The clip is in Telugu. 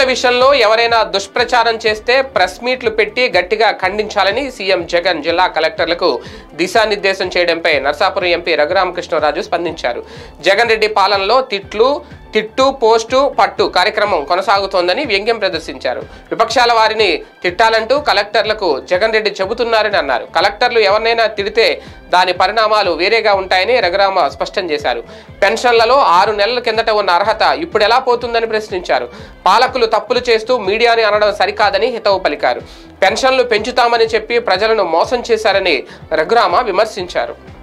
విషయంలో ఎవరైనా దుష్ప్రచారం చేస్తే ప్రెస్ మీట్లు పెట్టి గట్టిగా ఖండించాలని సీఎం జగన్ జిల్లా కలెక్టర్లకు దిశానిర్దేశం చేయడంపై నర్సాపురం ఎంపీ రఘురామకృష్ణరాజు స్పందించారు జగన్ రెడ్డి పాలనలో తిట్లు తిట్టు పోస్టు పట్టు కార్యక్రమం కొనసాగుతోందని వ్యంగ్యం ప్రదర్శించారు విపక్షాల వారిని తిట్టాలంటూ కలెక్టర్లకు జగన్ రెడ్డి చెబుతున్నారని అన్నారు కలెక్టర్లు ఎవరినైనా తిడితే దాని పరిణామాలు వేరేగా ఉంటాయని రఘురామ స్పష్టం చేశారు పెన్షన్లలో ఆరు నెలల కిందట ఉన్న అర్హత ఇప్పుడు ఎలా పోతుందని ప్రశ్నించారు పాలకులు తప్పులు చేస్తూ మీడియాని అనడం సరికాదని హితవు పలికారు పెన్షన్లు పెంచుతామని చెప్పి ప్రజలను మోసం చేశారని రఘురామ విమర్శించారు